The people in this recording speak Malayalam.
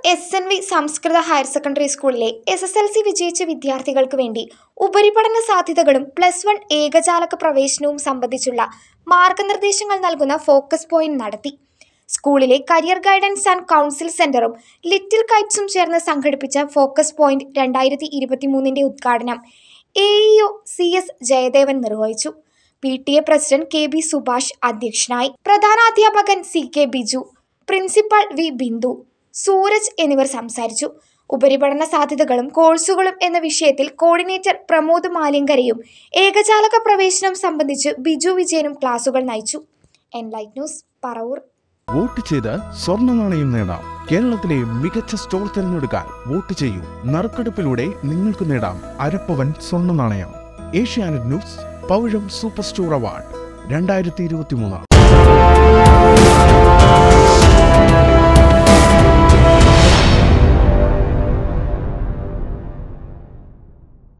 എസ് എൻ വി സംസ്കൃത ഹയർ സെക്കൻഡറി സ്കൂളിലെ എസ് എസ് എൽ സി വിജയിച്ച വിദ്യാർത്ഥികൾക്ക് വേണ്ടി ഉപരിപഠന സാധ്യതകളും പ്ലസ് വൺ ഏകജാലക പ്രവേശനവും സംബന്ധിച്ചുള്ള മാർഗനിർദ്ദേശങ്ങൾ നൽകുന്ന ഫോക്കസ് പോയിന്റ് നടത്തി സ്കൂളിലെ കരിയർ ഗൈഡൻസ് ആൻഡ് കൗൺസിൽ സെന്ററും ലിറ്റിൽ കൈറ്റ്സും ചേർന്ന് സംഘടിപ്പിച്ച ഫോക്കസ് പോയിന്റ് രണ്ടായിരത്തി ഇരുപത്തിമൂന്നിന്റെ ഉദ്ഘാടനം A EO C S Jayadevan നിർവഹിച്ചു P T A president K B Subhash അധ്യക്ഷനായി പ്രധാനാധ്യാപകൻ C K Biju principal V Bindu Sooraj എന്നിവർ സംസാരിച്ചു ഉപരിപഠന സാധ്യതകളും കോഴ്സുകളും എന്ന വിഷയത്തിൽ കോർഡിനേറ്റർ പ്രമോദ് മാലിങ്കരയും ഏകജാലക പ്രവേശനം സംബന്ധിച്ച് ബിജു വിജയനും ക്ലാസുകൾ നയിച്ചു എൻലൈറ്റ് ന്യൂസ് പറവൂർ വോട്ട് ചെയ്ത് സ്വർണ്ണ നാണയം നേടാം കേരളത്തിലെ മികച്ച സ്റ്റോർ തിരഞ്ഞെടുക്കാൻ വോട്ട് ചെയ്യൂ നറുക്കെടുപ്പിലൂടെ നിങ്ങൾക്ക് നേടാം അരപ്പവൻ സ്വർണ്ണ നാണയം ഏഷ്യാനെറ്റ് ന്യൂസ് പൗഴം സൂപ്പർ സ്റ്റോർ അവാർഡ് രണ്ടായിരത്തി ഇരുപത്തിമൂന്ന്